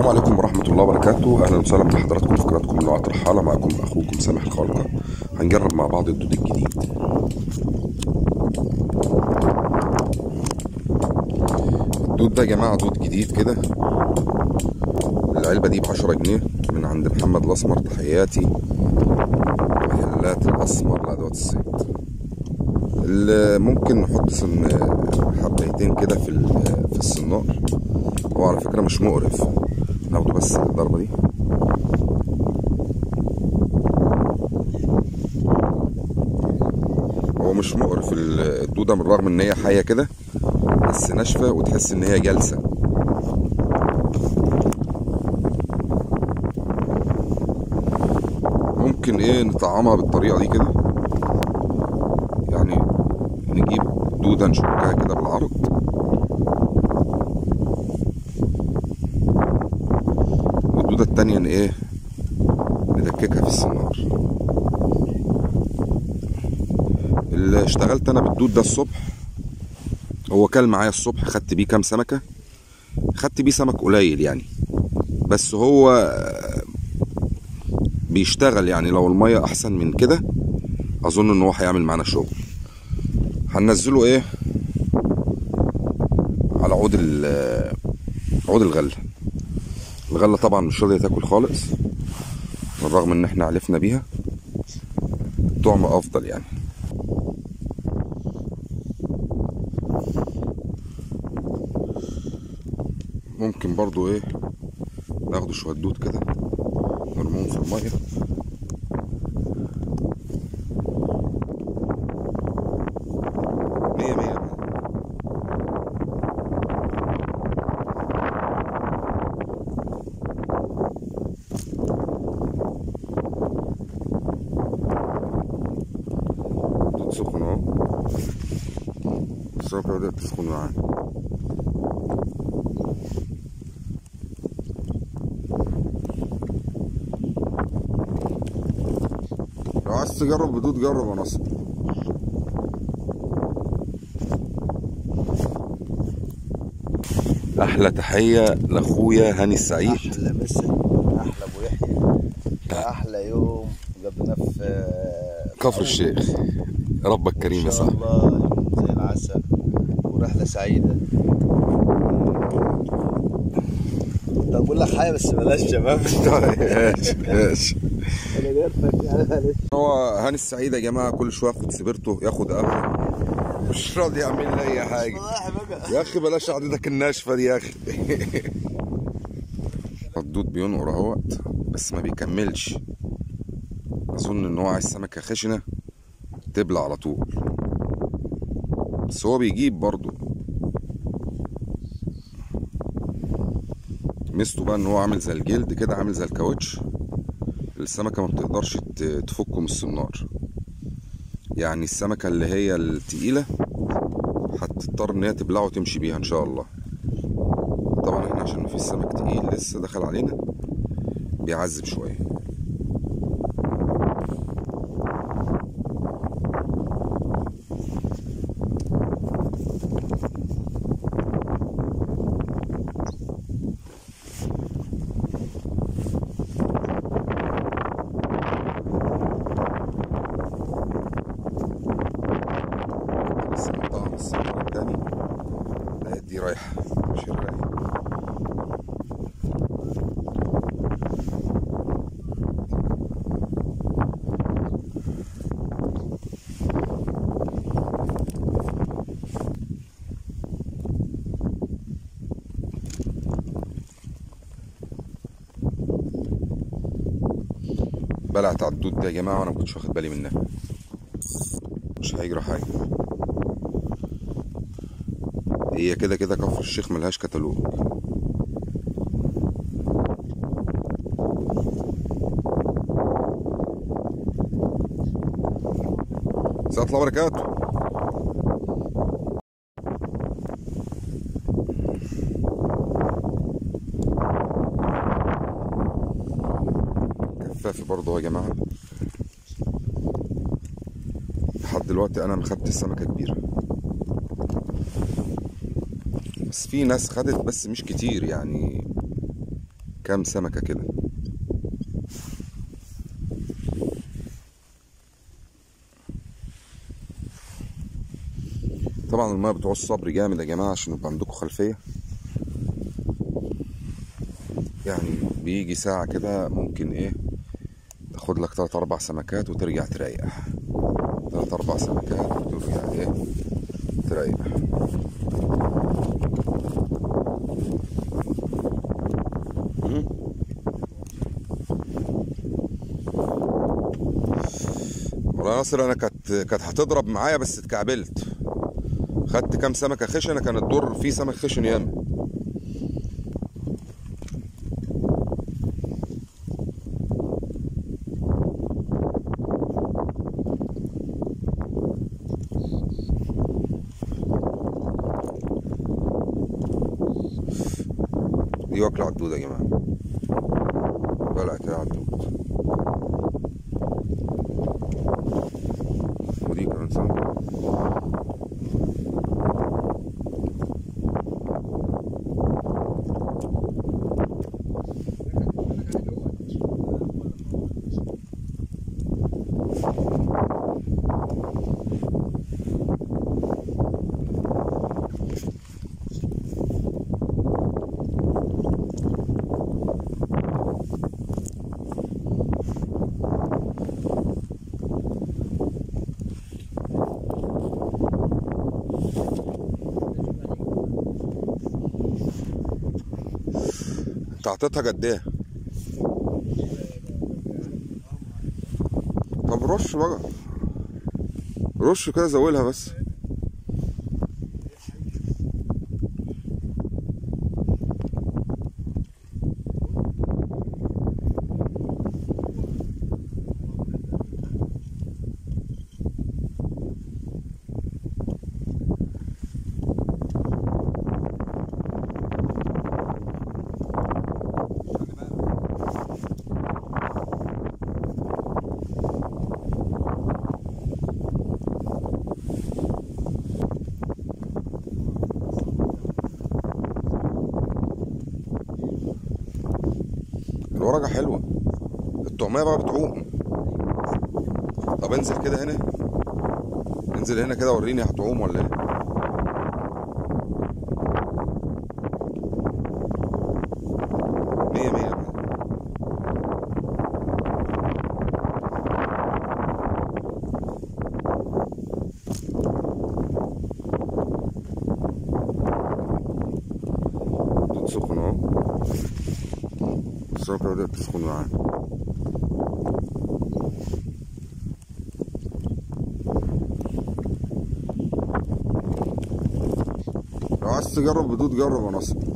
عليكم ورحمة الله وبركاته أهلا وسهلا بحضراتكم في قناتكم من وقت رحالة معكم أخوكم سامح الخالقة هنجرب مع بعض الدود الجديد الدود ده يا جماعة دود جديد كده العلبة دي بعشرة جنيه من عند محمد الأسمر تحياتي محلات الأسمر لأدوات الصيد اللي ممكن نحط سن حبيتين كده في ال- في الصنار هو على فكرة مش مقرف ناخده بس الضربة دي هو مش مقرف ال- الدودة من رغم ان هي حية كده بس ناشفة وتحس ان هي جالسة ممكن ايه نطعمها بالطريقة دي كده يعني نجيب دودة نشكها كده بالعرض والدودة التانية ان ايه ندككها في السنار اللي اشتغلت انا بالدود ده الصبح هو كل معايا الصبح خدت بيه كام سمكة خدت بيه سمك قليل يعني بس هو بيشتغل يعني لو المية احسن من كده اظن ان هو هيعمل معانا شغل هننزله ايه على عود ال عود الغله الغله طبعا مش راضيه تاكل خالص بالرغم ان احنا علفنا بيها طعم افضل يعني ممكن برضو ايه ناخده شويه دود كده نرموهم في الميه مية مية بقى. دود سخن اهو السمكة بدأت تسخن معانا لو عايز تجرب بدود جرب يا نصر احلى تحيه لاخويا هاني السعيد احلى مسا احلى ابو يحيى احلى يوم قضيناه في كفر الشيخ ربك كريم يا ان شاء صاحبي الله يوم زي العسل ورحله سعيده كنت اقول لك حاجه بس بلاش شباب ماشي ماشي انا قرفك يعني معلش هو هاني السعيد يا جماعه كل شويه ياخد سبيرته ياخد قهوه مش راضي يعمل لي اي حاجه صاحي بقى يا اخي بلاش قعدتك الناشفه دي يا اخي الدود بينقر اهوت بس ما بيكملش اظن ان هو عايز سمكه خشنه تبلع على طول بس هو بيجيب برضو ميزته بقى ان هو عامل زي الجلد كده عامل زي الكاوتش السمكه ما بتقدرش ت- تفكه من السنار يعني السمكه اللي هي التقيله هتضطر ان هي تبلعه وتمشي بيها ان شاء الله طبعا احنا عشان مفيش سمك تقيل لسه دخل علينا بيعذب شويه لسه مقطعها بس المرة التاني لقيت دي رايحة شراية بلعت على الدود ده يا جماعة وانا مكنتش واخد بالي منها مش هيجرى حاجة هي كده كده كفر الشيخ ملهاش كتالوج ساعة الله وبركاته كفافي برضه يا جماعة لحد دلوقتي انا ما خدتش سمكة كبيرة بس في ناس خدت بس مش كتير يعني كام سمكة كده طبعا الميه بتعوز صبر جامد يا جماعة عشان يبقى عندكم خلفية يعني بيجي ساعة كده ممكن ايه تاخد لك تلات أربع سمكات وترجع تريح تلات أربع سمكات وترجع ايه تريح مم. والله يا ناصر انا كانت كانت هتضرب معايا بس اتكعبلت خدت كام سمكه خشنه كان الدور فيه سمك خشن ياما دي واكله عدود يا جماعه بلع كده عدود ودي كمان سمكه انت حطيتها قد ايه طب رش بقى رش كده زولها بس الورقة حلوة الطعمية بقى بتعوم طب انزل كده هنا انزل هنا كده وريني هتعوم ولا ايه مية مية بقى. بتسخن اهو السمكة بدأت تسخن معانا لو عايز تجرب بدود جرب يا ناصر